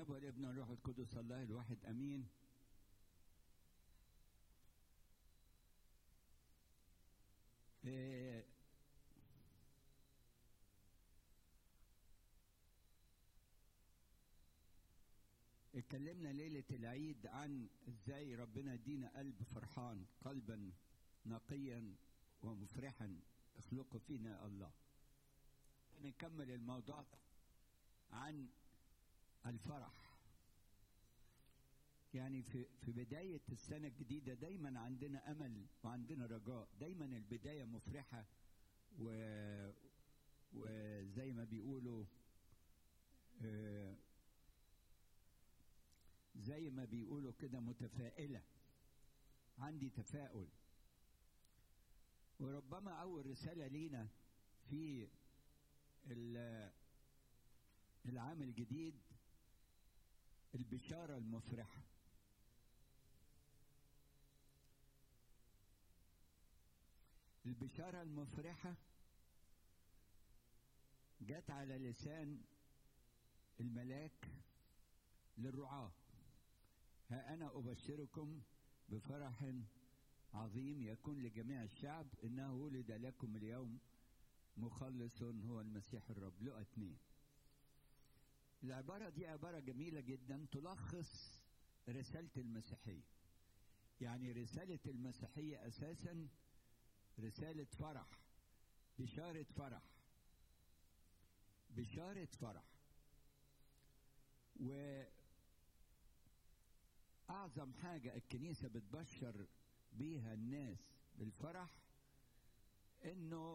الاب والابن والروح القدس الله الواحد امين إيه اتكلمنا ليلة العيد عن ازاي ربنا يدينا قلب فرحان قلبا نقيا ومفرحا اخلقه فينا الله نكمل الموضوع ده عن الفرح يعني في في بداية السنة الجديدة دايما عندنا أمل وعندنا رجاء دايما البداية مفرحة و وزي ما بيقولوا آه زي ما بيقولوا كده متفائلة عندي تفاؤل وربما أول رسالة لينا في العام الجديد البشارة المفرحة البشارة المفرحة جت على لسان الملاك للرعاة ها أنا أبشركم بفرح عظيم يكون لجميع الشعب إنه ولد لكم اليوم مخلص هو المسيح الرب لقى اتنين العبارة دي عبارة جميلة جدا تلخص رسالة المسيحية يعني رسالة المسيحية أساسا رسالة فرح بشارة فرح بشارة فرح وأعظم حاجة الكنيسة بتبشر بيها الناس بالفرح إنه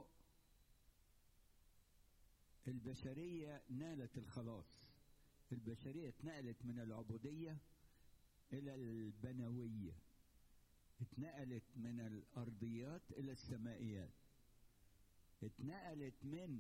البشرية نالت الخلاص البشرية اتنقلت من العبودية إلى البنوية اتنقلت من الأرضيات إلى السمائيات اتنقلت من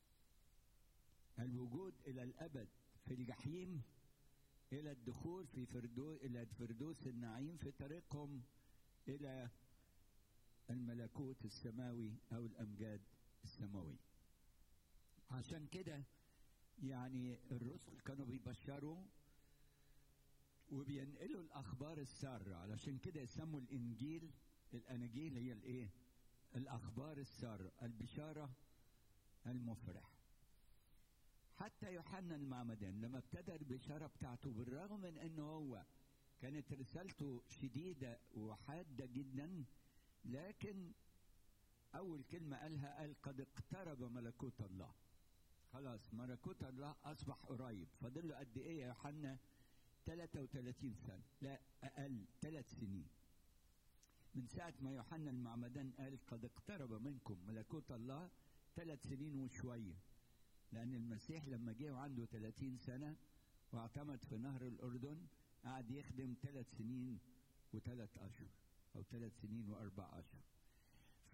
الوجود إلى الأبد في الجحيم إلى الدخول في فردوس إلى فردوس النعيم في طريقهم إلى الملكوت السماوي أو الأمجاد السماوية عشان كده يعني الرسل كانوا بيبشروا وبينقلوا الاخبار الساره علشان كده يسموا الانجيل الاناجيل هي الايه الاخبار الساره البشاره المفرحه حتى يوحنا المعمدان لما ابتدى البشاره بتاعته بالرغم من انه هو كانت رسالته شديده وحاده جدا لكن اول كلمه قالها قال قد اقترب ملكوت الله خلاص ملكوت الله اصبح قريب فاضل له قد ايه يا يوحنا 33 سنه لا اقل ثلاث سنين من ساعة ما يوحنا المعمدان قال قد اقترب منكم ملكوت الله ثلاث سنين وشوية لأن المسيح لما جه وعنده 30 سنة واعتمد في نهر الأردن قعد يخدم ثلاث سنين وثلاث أشهر أو ثلاث سنين وأربع أشهر ف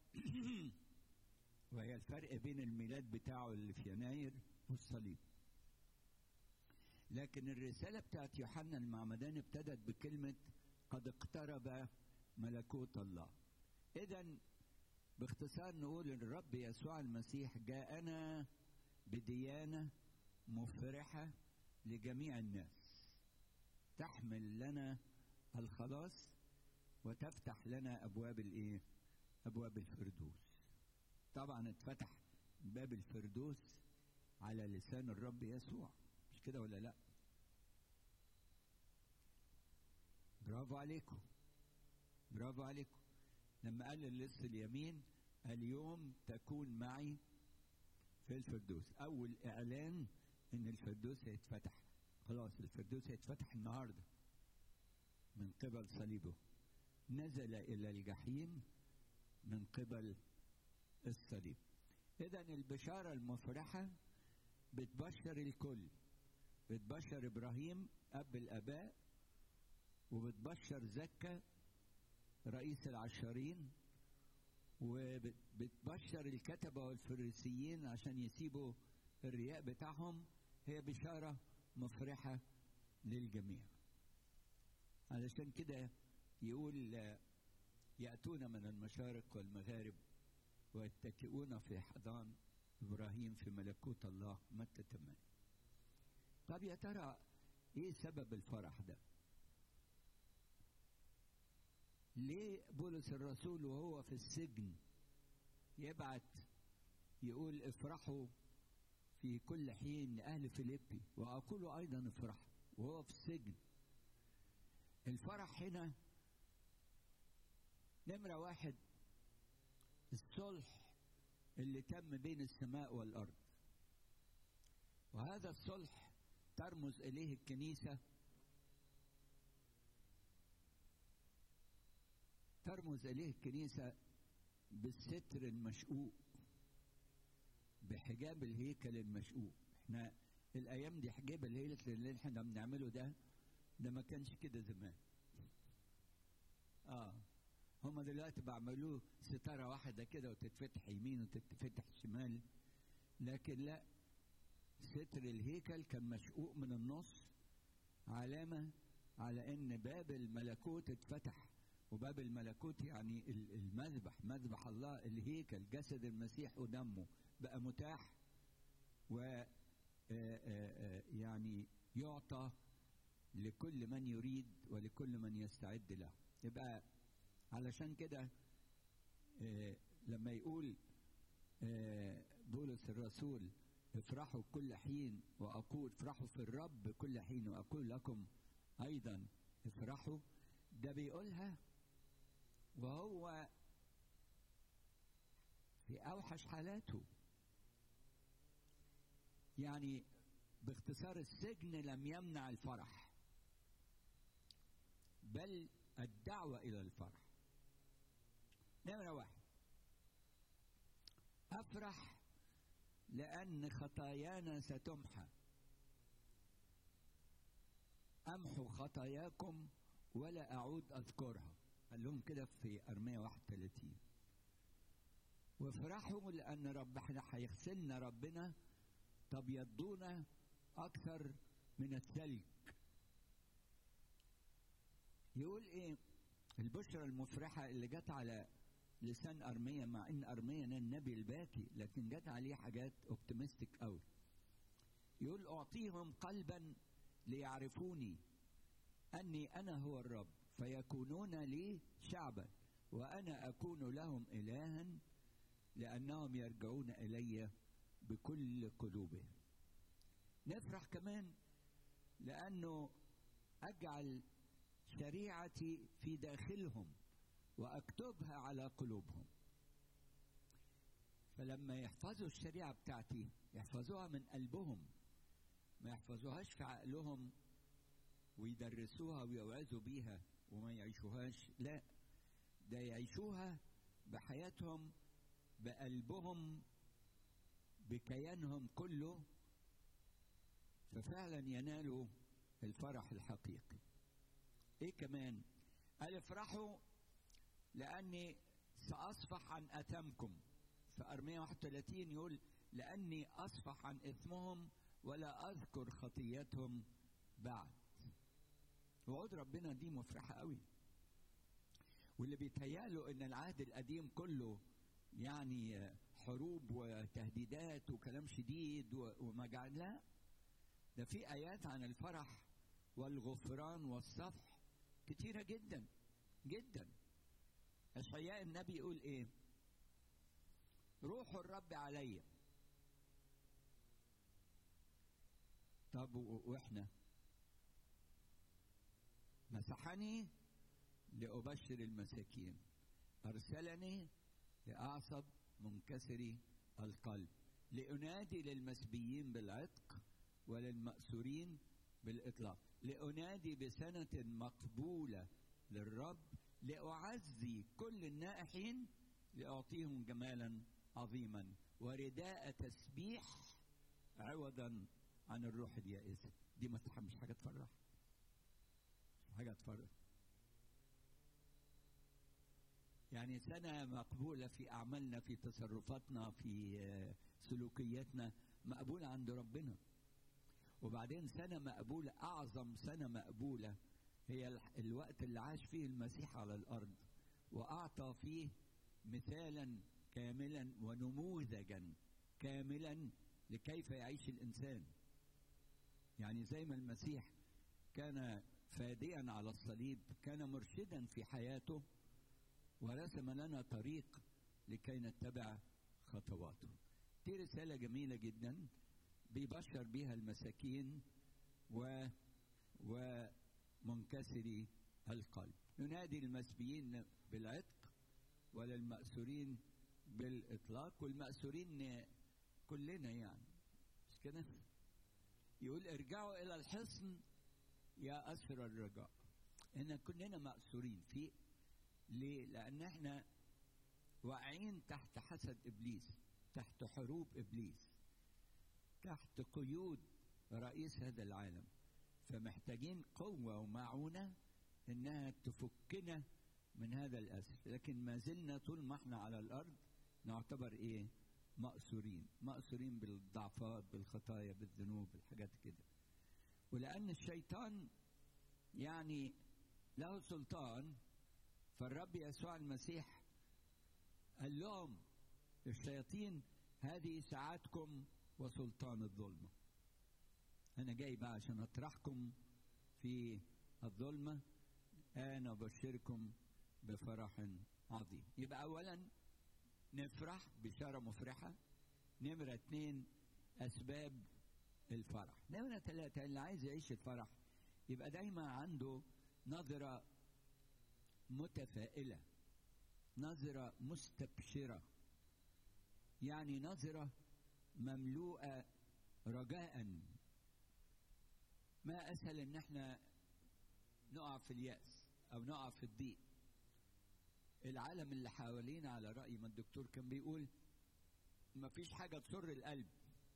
وهي الفرق بين الميلاد بتاعه اللي في يناير والصليب لكن الرسالة بتاعت يوحنا المعمدان ابتدت بكلمة قد اقترب ملكوت الله إذا باختصار نقول إن الرب يسوع المسيح جاءنا بديانة مفرحة لجميع الناس تحمل لنا الخلاص وتفتح لنا أبواب الإيه؟ أبواب الفردوس طبعا اتفتح باب الفردوس على لسان الرب يسوع مش كده ولا لا برافو عليكم برافو عليكم لما قال للص اليمين اليوم تكون معي في الفردوس اول اعلان ان الفردوس هيتفتح خلاص الفردوس هيتفتح النهارده من قبل صليبه نزل الى الجحيم من قبل الصليب اذا البشاره المفرحه بتبشر الكل بتبشر ابراهيم اب الاباء وبتبشر زكا رئيس العشارين وبتبشر الكتبه والفريسيين عشان يسيبوا الرياء بتاعهم هي بشاره مفرحه للجميع علشان كده يقول ياتون من المشارق والمغارب ويتكئون في حضان ابراهيم في ملكوت الله متى 8 طب يا ترى ايه سبب الفرح ده ليه بولس الرسول وهو في السجن يبعت يقول افرحوا في كل حين لأهل فيليبي وأقول أيضا افرحوا وهو في السجن الفرح هنا نمرة واحد الصلح اللي تم بين السماء والأرض وهذا الصلح ترمز إليه الكنيسة ترمز إليه الكنيسة بالستر المشقوق بحجاب الهيكل المشقوق احنا الايام دي حجاب الهيكل اللي احنا بنعمله ده ده ما كانش كده زمان اه هما دلوقتي بعملوه ستارة واحدة كده وتتفتح يمين وتتفتح شمال لكن لا ستر الهيكل كان مشقوق من النص علامة على ان باب الملكوت اتفتح وباب الملكوت يعني المذبح مذبح الله الهيكل جسد المسيح ودمه بقى متاح و يعني يعطى لكل من يريد ولكل من يستعد له يبقى علشان كده لما يقول بولس الرسول افرحوا كل حين واقول افرحوا في الرب كل حين واقول لكم ايضا افرحوا ده بيقولها وهو في اوحش حالاته يعني باختصار السجن لم يمنع الفرح بل الدعوة إلى الفرح نمرة واحد أفرح لأن خطايانا ستمحى أمحو خطاياكم ولا أعود أذكرها قال لهم كده في أرمية 31 وافرحوا لأن رب احنا هيغسلنا ربنا تبيضون أكثر من الثلج يقول إيه البشرى المفرحة اللي جت على لسان أرمية مع إن أرمية النبي الباكي لكن جت عليه حاجات اوبتيمستيك قوي يقول أعطيهم قلبا ليعرفوني أني أنا هو الرب فيكونون لي شعبا وأنا أكون لهم إلها لأنهم يرجعون إلي بكل قلوبهم نفرح كمان لأنه أجعل شريعتي في داخلهم وأكتبها على قلوبهم فلما يحفظوا الشريعة بتاعتي يحفظوها من قلبهم ما يحفظوهاش في عقلهم ويدرسوها ويوعظوا بيها وما يعيشوهاش لا ده يعيشوها بحياتهم بقلبهم بكيانهم كله ففعلا ينالوا الفرح الحقيقي ايه كمان قال افرحوا لاني ساصفح عن اثامكم في ارميه 31 يقول لاني اصفح عن اثمهم ولا اذكر خطيتهم بعد وعود ربنا دي مفرحه قوي واللي بيتهيأله ان العهد القديم كله يعني حروب وتهديدات وكلام شديد ومجاعة لا ده في آيات عن الفرح والغفران والصفح كتيرة جدا جدا أشعياء النبي يقول إيه روح الرب عليا طب وإحنا مسحني لأبشر المساكين أرسلني لأعصب منكسري القلب لأنادي للمسبيين بالعتق وللمأسورين بالإطلاق لأنادي بسنة مقبولة للرب لأعزي كل النائحين لأعطيهم جمالا عظيما ورداء تسبيح عوضا عن الروح اليائسة دي مش حاجة تفرح مش حاجة تفرح يعني سنة مقبولة في أعمالنا في تصرفاتنا في سلوكياتنا مقبولة عند ربنا وبعدين سنة مقبولة أعظم سنة مقبولة هي الوقت اللي عاش فيه المسيح على الأرض وأعطى فيه مثالا كاملا ونموذجا كاملا لكيف يعيش الإنسان يعني زي ما المسيح كان فاديا على الصليب كان مرشدا في حياته ورسم لنا طريق لكي نتبع خطواته دي رسالة جميلة جدا بيبشر بها المساكين و ومنكسري القلب ينادي المسبيين بالعتق وللمأسورين بالإطلاق والمأسورين كلنا يعني مش كده يقول ارجعوا إلى الحصن يا أسر الرجاء إن كلنا مأسورين في ليه؟ لأن احنا واقعين تحت حسد إبليس تحت حروب إبليس تحت قيود رئيس هذا العالم فمحتاجين قوة ومعونة إنها تفكنا من هذا الأسر لكن ما زلنا طول ما احنا على الأرض نعتبر إيه مأسورين مأسورين بالضعفات بالخطايا بالذنوب بالحاجات كده ولأن الشيطان يعني له سلطان فالرب يسوع المسيح قال لهم الشياطين هذه ساعاتكم وسلطان الظلمة أنا جاي بقى عشان أطرحكم في الظلمة أنا أبشركم بفرح عظيم يبقى أولا نفرح بشارة مفرحة نمرة اتنين أسباب الفرح نمرة ثلاثة اللي عايز يعيش الفرح يبقى دايما عنده نظرة متفائلة نظرة مستبشرة يعني نظرة مملوءة رجاء ما أسهل إن احنا نقع في اليأس أو نقع في الضيق العالم اللي حوالينا على رأي ما الدكتور كان بيقول ما فيش حاجة تسر القلب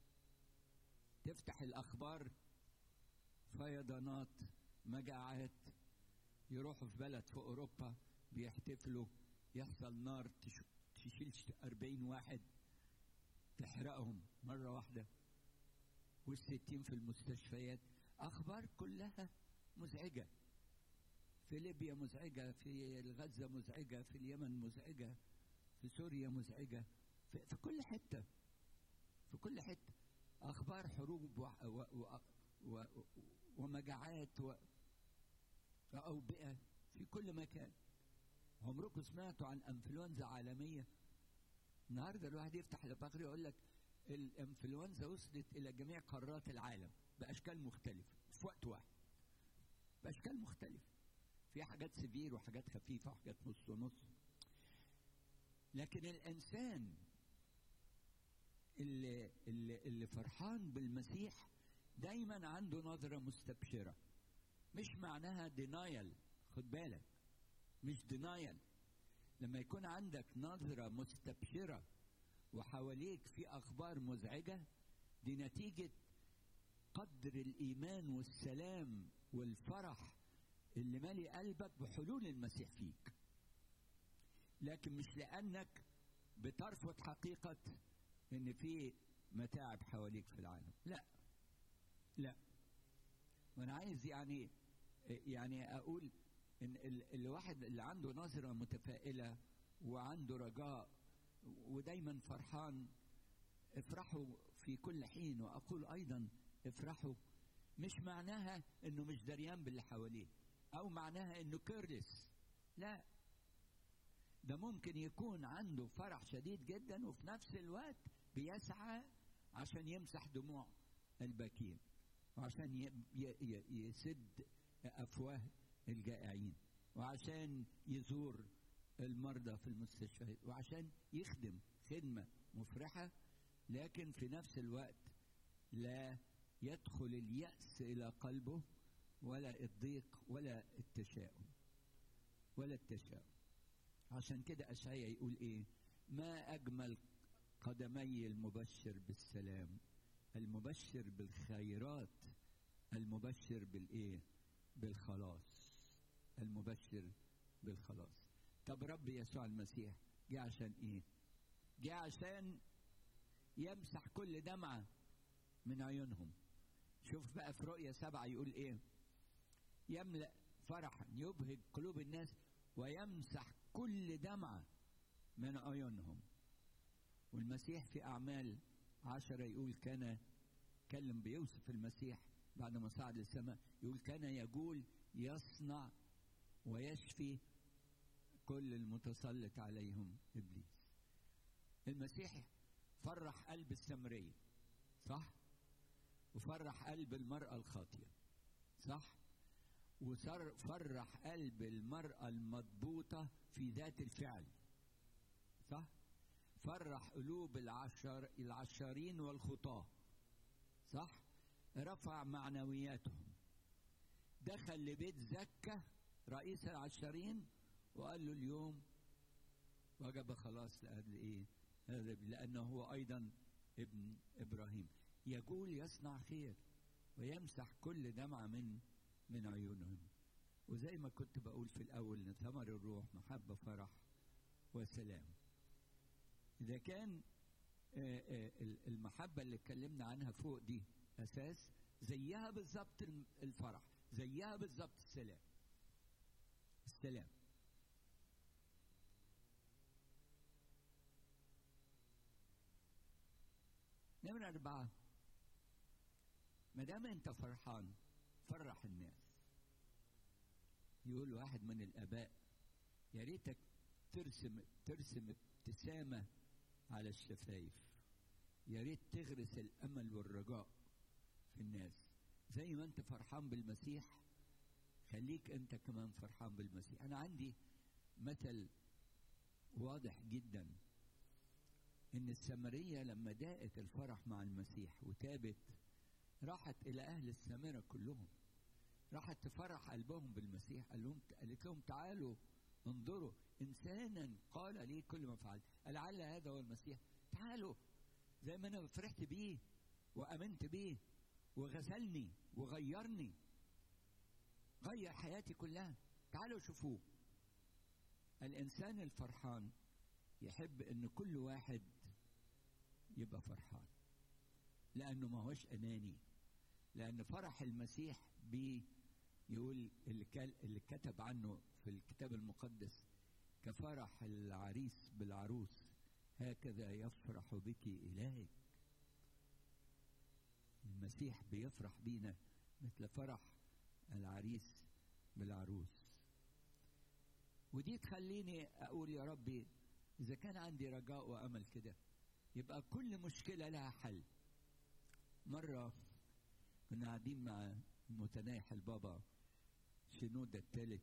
تفتح الأخبار فيضانات مجاعات يروحوا في بلد في أوروبا بيحتفلوا يحصل نار تشيل أربعين واحد تحرقهم مرة واحدة والستين في المستشفيات أخبار كلها مزعجة في ليبيا مزعجة في غزة مزعجة في اليمن مزعجة في سوريا مزعجة في, في كل حتة في كل حتة أخبار حروب و و و و ومجاعات و وأوبئة في كل مكان عمركم سمعتوا عن انفلونزا عالمية النهاردة الواحد يفتح البقري يقول لك الانفلونزا وصلت إلى جميع قارات العالم بأشكال مختلفة في وقت واحد بأشكال مختلفة في حاجات سفير وحاجات خفيفة وحاجات نص ونص لكن الإنسان اللي, اللي, اللي فرحان بالمسيح دايما عنده نظرة مستبشرة مش معناها دينايل خد بالك مش دينايل لما يكون عندك نظرة مستبشرة وحواليك في أخبار مزعجة دي نتيجة قدر الإيمان والسلام والفرح اللي مالي قلبك بحلول المسيح فيك لكن مش لأنك بترفض حقيقة إن في متاعب حواليك في العالم لا لا وأنا عايز يعني يعني أقول إن الواحد اللي عنده نظرة متفائلة وعنده رجاء ودايما فرحان افرحوا في كل حين وأقول أيضا افرحوا مش معناها إنه مش دريان باللي حواليه أو معناها إنه كيرلس لا ده ممكن يكون عنده فرح شديد جدا وفي نفس الوقت بيسعى عشان يمسح دموع الباكين وعشان يسد أفواه الجائعين وعشان يزور المرضى في المستشفيات وعشان يخدم خدمة مفرحة لكن في نفس الوقت لا يدخل اليأس إلى قلبه ولا الضيق ولا التشاؤم ولا التشاؤم عشان كده أشعيا يقول إيه ما أجمل قدمي المبشر بالسلام المبشر بالخيرات المبشر بالإيه بالخلاص المبشر بالخلاص طب رب يسوع المسيح جه عشان ايه جه عشان يمسح كل دمعة من عيونهم شوف بقى في رؤية سبعة يقول ايه يملأ فرحا يبهج قلوب الناس ويمسح كل دمعة من عيونهم والمسيح في أعمال عشرة يقول كان كلم بيوصف المسيح بعد ما صعد للسماء يقول كان يقول يصنع ويشفي كل المتسلط عليهم ابليس المسيح فرح قلب السمريه صح وفرح قلب المراه الخاطيه صح وصار فرح قلب المراه المضبوطه في ذات الفعل صح فرح قلوب العشر العشارين والخطاه صح رفع معنوياتهم دخل لبيت زكة رئيس العشرين وقال له اليوم وجب خلاص لأجل إيه؟ هذا لأنه هو أيضا ابن إبراهيم يقول يصنع خير ويمسح كل دمعة من من عيونهم وزي ما كنت بقول في الأول إن ثمر الروح محبة فرح وسلام إذا كان المحبة اللي اتكلمنا عنها فوق دي أساس زيها بالظبط الفرح زيها بالظبط السلام السلام نمرة أربعة ما دام أنت فرحان فرح الناس يقول واحد من الآباء يا ريتك ترسم ترسم ابتسامة على الشفايف يا ريت تغرس الأمل والرجاء في الناس زي ما أنت فرحان بالمسيح خليك أنت كمان فرحان بالمسيح أنا عندي مثل واضح جدا إن السامرية لما داءت الفرح مع المسيح وتابت راحت إلى أهل السامرة كلهم راحت تفرح قلبهم بالمسيح قال لهم قالت لهم تعالوا انظروا إنسانا قال لي كل ما فعلت لعل هذا هو المسيح تعالوا زي ما أنا فرحت بيه وأمنت بيه وغسلني وغيرني غير حياتي كلها تعالوا شوفوه الإنسان الفرحان يحب إن كل واحد يبقى فرحان لأنه ما هوش أناني لأن فرح المسيح بيه يقول اللي, اللي كتب عنه في الكتاب المقدس كفرح العريس بالعروس هكذا يفرح بك إلهك المسيح بيفرح بينا مثل فرح العريس بالعروس ودي تخليني أقول يا ربي إذا كان عندي رجاء وأمل كده يبقى كل مشكلة لها حل مرة كنا قاعدين مع متنايح البابا شنودة الثالث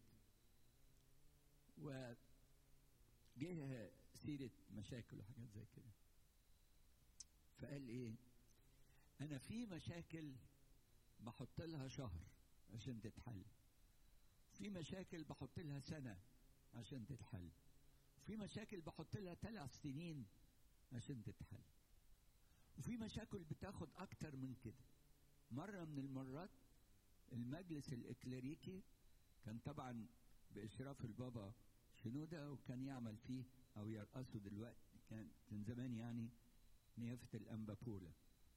وجه سيرة مشاكل وحاجات زي كده فقال ايه انا في مشاكل بحط لها شهر عشان تتحل في مشاكل بحط لها سنة عشان تتحل في مشاكل بحط لها ثلاث سنين عشان تتحل وفي مشاكل بتاخد اكتر من كده مرة من المرات المجلس الإكليريكي كان طبعا بإشراف البابا شنودة وكان يعمل فيه أو يرأسه دلوقتي كان كان زمان يعني نيافة الأنبابولا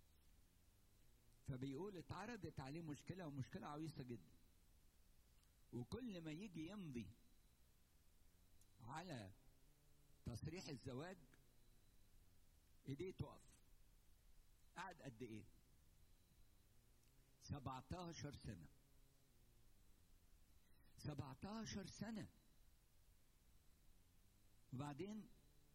فبيقول اتعرضت عليه مشكلة ومشكلة عويصة جدا وكل ما يجي يمضي على تصريح الزواج ايديه تقف قعد قد ايه 17 سنة 17 سنة وبعدين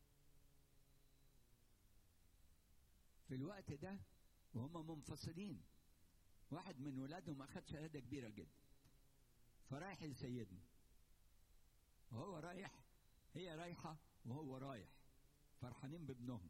في الوقت ده وهم منفصلين واحد من ولادهم أخذ شهادة كبيرة جدا فرايح لسيدنا وهو رايح هي رايحة وهو رايح فرحانين بابنهم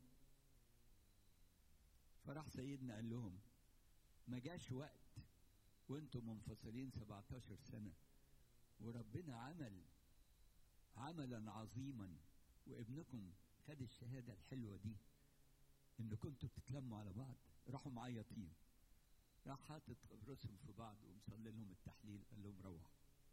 فراح سيدنا قال لهم ما جاش وقت وانتم منفصلين 17 سنة وربنا عمل عملا عظيما وابنكم خد الشهادة الحلوة دي ان كنتوا بتتلموا على بعض راحوا معيطين راح حاطط راسهم في بعض ومصلي لهم التحليل قال لهم روحوا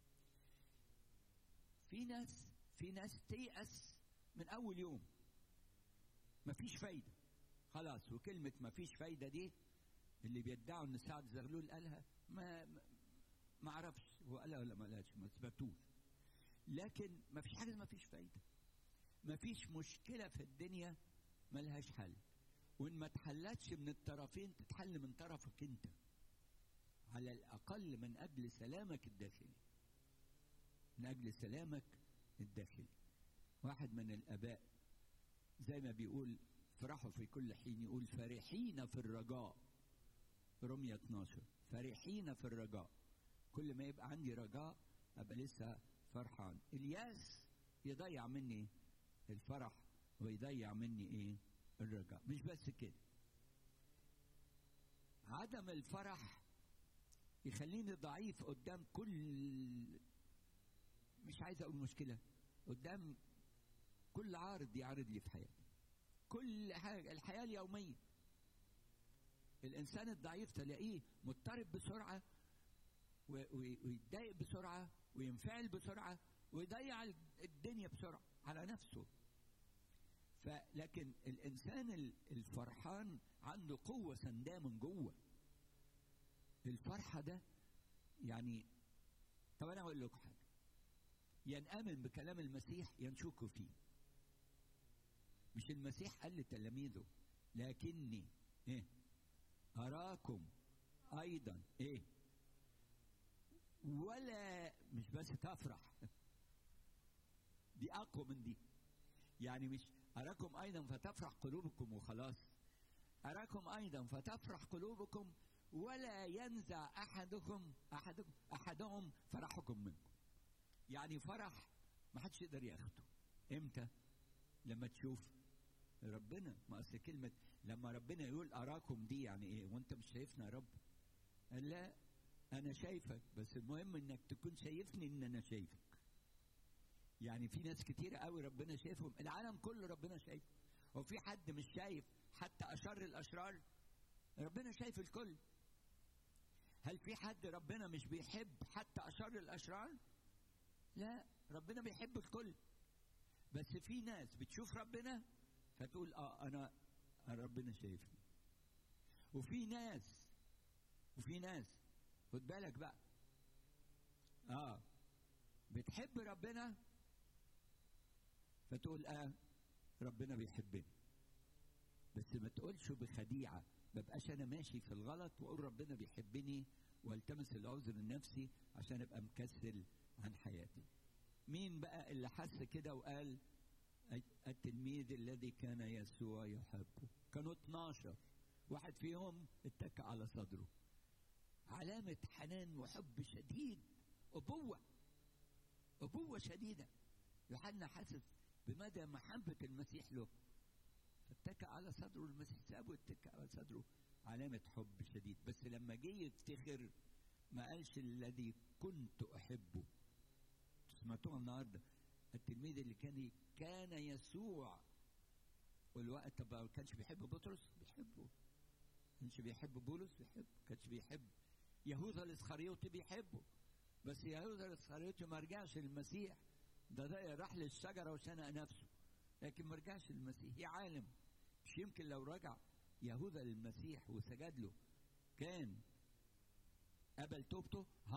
في ناس في ناس تيأس من اول يوم مفيش فايدة خلاص وكلمة مفيش فايدة دي اللي بيدعوا ان سعد زغلول قالها ما ما اعرفش هو قالها ولا ما قالهاش ما اثبتوش لكن ما فيش حاجه ما فيش فايده ما فيش مشكله في الدنيا ملهاش حل وان ما اتحلتش من الطرفين تتحل من طرفك انت على الاقل من اجل سلامك الداخلي من اجل سلامك الداخلي واحد من الاباء زي ما بيقول فرحوا في كل حين يقول فرحين في الرجاء رمية 12 فرحين في الرجاء كل ما يبقى عندي رجاء ابقى لسه فرحان الياس يضيع مني الفرح ويضيع مني ايه الرجاء مش بس كده عدم الفرح يخليني ضعيف قدام كل مش عايز اقول مشكله قدام كل عارض يعرض لي في حياتي كل حاجه الحياه اليوميه الانسان الضعيف تلاقيه مضطرب بسرعه ويتضايق بسرعه وينفعل بسرعه ويضيع الدنيا بسرعه على نفسه فلكن الانسان الفرحان عنده قوه سنداه من جوه الفرحه ده يعني طب انا اقول لكم حاجه ينامن بكلام المسيح ينشكوا فيه مش المسيح قال لتلاميذه لكني ايه اراكم ايضا ايه ولا مش بس تفرح دي اقوى من دي يعني مش اراكم ايضا فتفرح قلوبكم وخلاص اراكم ايضا فتفرح قلوبكم ولا ينزع احدكم احدكم احدهم فرحكم منكم يعني فرح ما حدش يقدر ياخده امتى لما تشوف ربنا ما اصل كلمه لما ربنا يقول اراكم دي يعني ايه وانت مش شايفنا يا رب قال لا انا شايفك بس المهم انك تكون شايفني ان انا شايفك يعني في ناس كتير قوي ربنا شايفهم العالم كله ربنا شايفه هو في حد مش شايف حتى اشر الاشرار ربنا شايف الكل هل في حد ربنا مش بيحب حتى اشر الاشرار لا ربنا بيحب الكل بس في ناس بتشوف ربنا فتقول اه انا ربنا شايفني وفي ناس وفي ناس خد بالك بقى اه بتحب ربنا فتقول اه ربنا بيحبني بس ما تقولش بخديعه ما بقاش انا ماشي في الغلط واقول ربنا بيحبني والتمس العذر النفسي عشان ابقى مكسل عن حياتي مين بقى اللي حس كده وقال التلميذ الذي كان يسوع يحبه كانوا 12 واحد فيهم اتكى على صدره علامة حنان وحب شديد أبوة أبوة شديدة يوحنا حاسس بمدى محبة المسيح له فاتكى على صدره المسيح سابه اتكى على صدره علامة حب شديد بس لما جه يفتخر ما قالش الذي كنت أحبه سمعتوها النهارده التلميذ اللي كان كان يسوع والوقت طب ما كانش بيحب بطرس بيحبه كانش بيحب بولس بيحبه كانش بيحب يهوذا الاسخريوطي بيحبه بس يهوذا الاسخريوطي ما رجعش للمسيح ده ده راح للشجره وشنق نفسه لكن ما رجعش للمسيح يا عالم مش يمكن لو رجع يهوذا للمسيح وسجد له كان قبل توبته 100%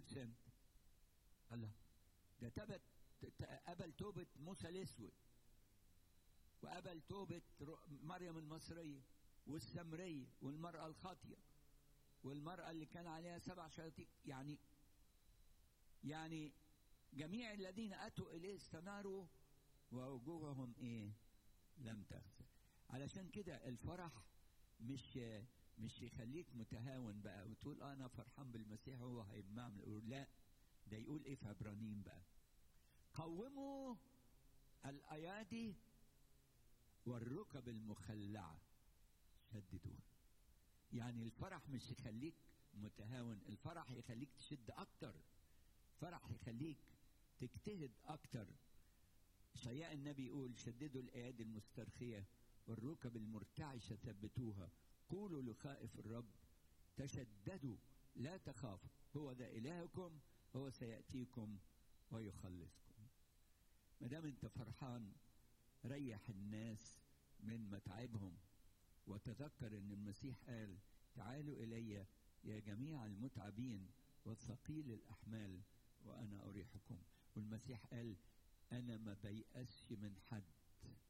الله ده تبت قبل توبة موسى الأسود وقبل توبة مريم المصرية والسمرية والمرأة الخاطية والمرأة اللي كان عليها سبع شياطين يعني يعني جميع الذين أتوا إليه استناروا ووجوههم إيه؟ لم تغسل علشان كده الفرح مش مش يخليك متهاون بقى وتقول آه انا فرحان بالمسيح هو هيمنعني يقول لا ده يقول ايه في عبرانيين بقى قوموا الايادي والركب المخلعه شددوها يعني الفرح مش يخليك متهاون الفرح يخليك تشد اكتر فرح يخليك تجتهد اكتر شياء النبي يقول شددوا الايادي المسترخيه والركب المرتعشه ثبتوها قولوا لخائف الرب تشددوا لا تخافوا هو ذا الهكم هو سياتيكم ويخلصكم ما دام انت فرحان ريح الناس من متاعبهم وتذكر ان المسيح قال تعالوا الي يا جميع المتعبين والثقيل الاحمال وانا اريحكم والمسيح قال انا ما بيأسش من حد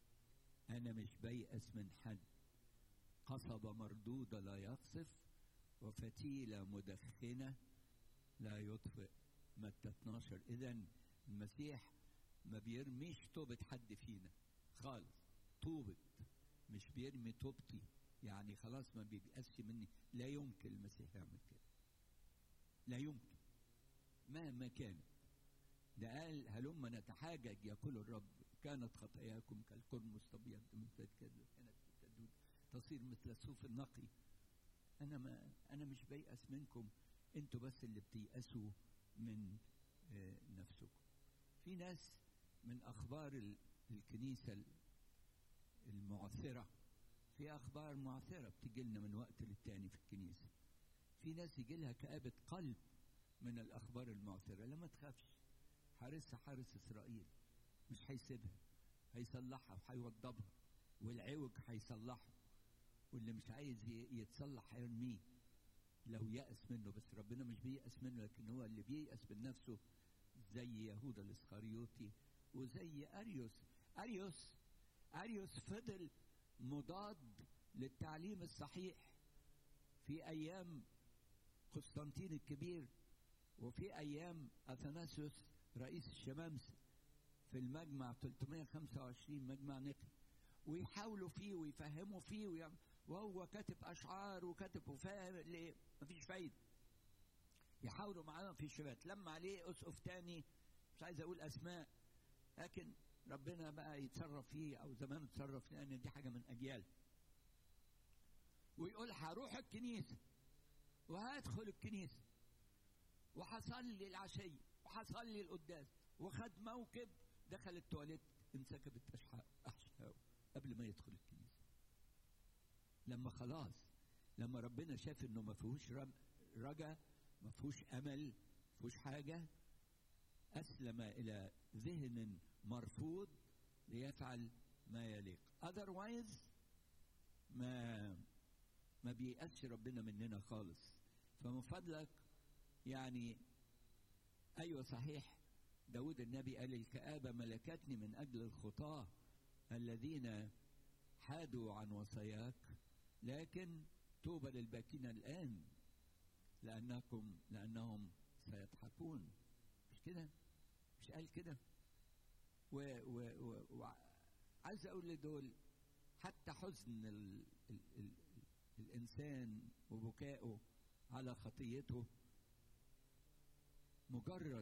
انا مش بيأس من حد قصبة مردودة لا يقصف وفتيلة مدخنة لا يطفئ متى 12 إذا المسيح ما بيرميش توبة حد فينا خالص توبة مش بيرمي توبتي يعني خلاص ما بيبقاش مني لا يمكن المسيح يعمل كده لا يمكن مهما كانت ده قال هلما نتحاجج يقول الرب كانت خطاياكم كالقرمز تبيض مثل كذا كانت كالدود تصير مثل الصوف النقي انا ما انا مش بيأس منكم انتوا بس اللي بتيأسوا من آه نفسكم في ناس من اخبار الكنيسه المعثره في اخبار معثره بتجي لنا من وقت للتاني في الكنيسه في ناس يجي لها كآبة قلب من الأخبار المعثرة لا ما تخافش حارسها حارس إسرائيل مش هيسيبها هيصلحها وهيوضبها والعوج هيصلحه واللي مش عايز يتصلح هيرميه لو يأس منه بس ربنا مش بيأس منه لكن هو اللي بييأس من نفسه زي يهوذا الإسخريوطي وزي أريوس أريوس أريوس فضل مضاد للتعليم الصحيح في أيام قسطنطين الكبير وفي أيام أثناسيوس رئيس الشمامسة في المجمع 325 مجمع نقي ويحاولوا فيه ويفهموا فيه ويعمل وهو كاتب أشعار وكاتب وفاهم ليه مفيش فايدة يحاولوا معاه في شبات لما عليه أسقف تاني مش عايز أقول أسماء لكن ربنا بقى يتصرف فيه أو زمان اتصرف لأن دي حاجة من أجيال ويقول هروح الكنيسة وهدخل الكنيسة وحصلي العشية وحصلي القداس وخد موكب دخل التواليت انسكبت أحشاءه قبل ما يدخل الكنيسة لما خلاص لما ربنا شاف انه ما فيهوش رجا ما فيهوش امل ما فيهوش حاجه اسلم الى ذهن مرفوض ليفعل ما يليق otherwise ما ما بيأسش ربنا مننا خالص فمن فضلك يعني ايوه صحيح داود النبي قال الكآبة ملكتني من أجل الخطاة الذين حادوا عن وصاياك لكن طوبى للباكين الآن لأنكم لأنهم سيضحكون مش كده؟ مش قال كده؟ وعايز أقول لدول حتى حزن ال ال ال الإنسان وبكائه على خطيته مجرد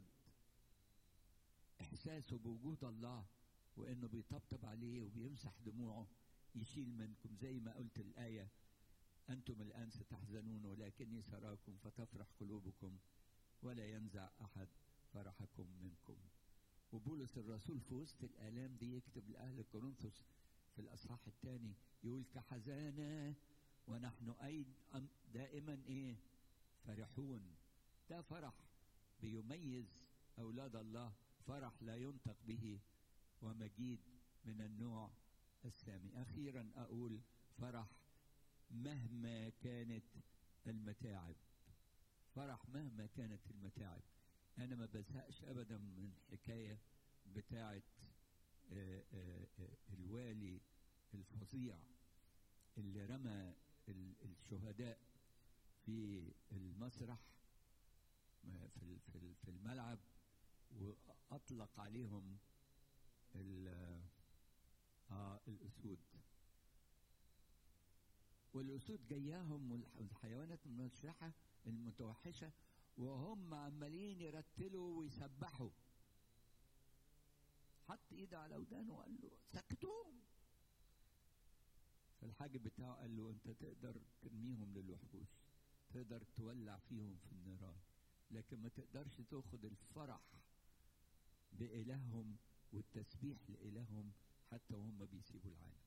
إحساسه بوجود الله وإنه بيطبطب عليه وبيمسح دموعه يشيل منكم زي ما قلت الآية أنتم الآن ستحزنون ولكني سراكم فتفرح قلوبكم ولا ينزع أحد فرحكم منكم وبولس الرسول في وسط الآلام دي يكتب لأهل كورنثوس في الأصحاح الثاني يقول كحزانة ونحن أيضا دائما إيه فرحون ده فرح بيميز أولاد الله فرح لا ينطق به ومجيد من النوع السامي أخيرا أقول فرح مهما كانت المتاعب فرح مهما كانت المتاعب أنا ما بزهقش أبدا من الحكاية بتاعة آآ آآ الوالي الفظيع اللي رمى الشهداء في المسرح في في الملعب واطلق عليهم آه الاسود والاسود جاياهم والحيوانات المشرحه المتوحشه وهم عمالين يرتلوا ويسبحوا حط ايده على ودانه وقال له سكتوهم فالحاجب بتاعه قال له انت تقدر ترميهم للوحوش تقدر تولع فيهم في النيران لكن ما تقدرش تاخد الفرح بإلههم والتسبيح لإلههم حتى وهم بيسيبوا العالم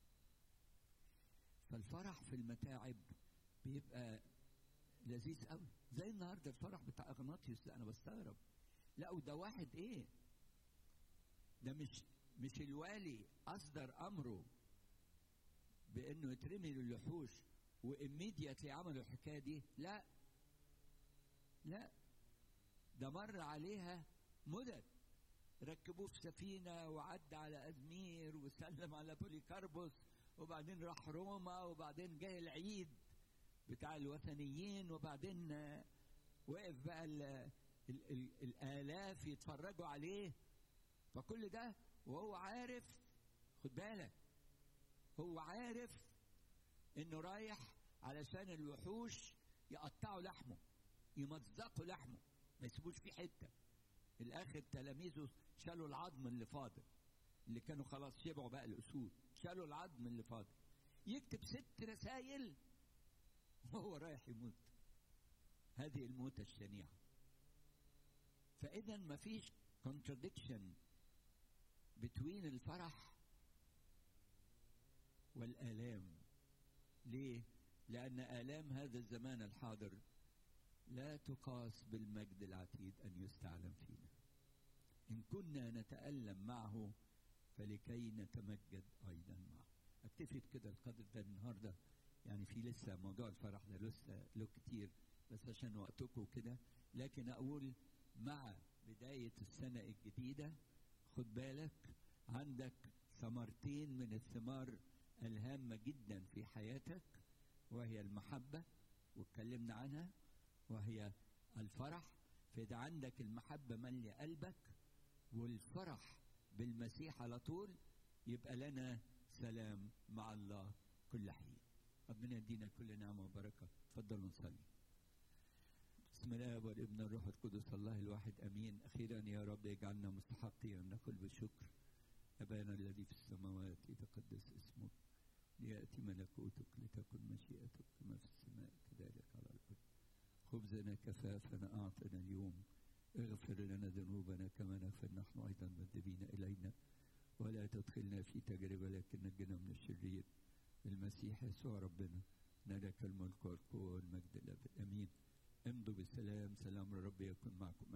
فالفرح في المتاعب بيبقى لذيذ قوي زي النهارده الفرح بتاع اغناطيوس لا انا بستغرب لا وده واحد ايه ده مش مش الوالي اصدر امره بانه يترمي للوحوش واميديتلي عملوا الحكايه دي لا لا ده مر عليها مدد ركبوه في سفينة وعدى على أزمير وسلم على بوليكاربوس وبعدين راح روما وبعدين جاي العيد بتاع الوثنيين وبعدين وقف بقى ال ال ال الالاف يتفرجوا عليه فكل ده وهو عارف خد بالك هو عارف انه رايح علشان الوحوش يقطعوا لحمه يمزقوا لحمه ما يسيبوش فيه حته الاخر تلاميذه شالوا العظم اللي فاضل اللي كانوا خلاص شبعوا بقى الاسود شالوا العظم اللي فاضل يكتب ست رسائل وهو رايح يموت هذه الموتة الشنيعة فإذا ما فيش contradiction between الفرح والآلام ليه؟ لأن آلام هذا الزمان الحاضر لا تقاس بالمجد العتيد أن يستعلم فينا إن كنا نتألم معه فلكي نتمجد أيضا معه أكتفي بكده القدر ده النهاردة يعني في لسه موضوع الفرح ده لسه له كتير بس عشان وقتكم كده لكن أقول مع بداية السنة الجديدة خد بالك عندك ثمرتين من الثمار الهامة جدا في حياتك وهي المحبة واتكلمنا عنها وهي الفرح فإذا عندك المحبة مالية قلبك والفرح بالمسيح على طول يبقى لنا سلام مع الله كل حين ربنا يدينا كل نعمة وبركة تفضلوا نصلي بسم الله والابن الروح القدس الله الواحد امين اخيرا يا رب اجعلنا مستحقين ان نقول بالشكر ابانا الذي في السماوات يتقدس اسمك لياتي ملكوتك لتكن مشيئتك كما في السماء كذلك على الارض خبزنا كفافنا اعطنا اليوم اغفر لنا ذنوبنا كما نغفر نحن ايضا مذنبين الينا ولا تدخلنا في تجربه لكن نجنا من الشرير المسيح يسوع ربنا لك الملك والقوه والمجد الابد امين امضوا بالسلام سلام الرب يكون معكم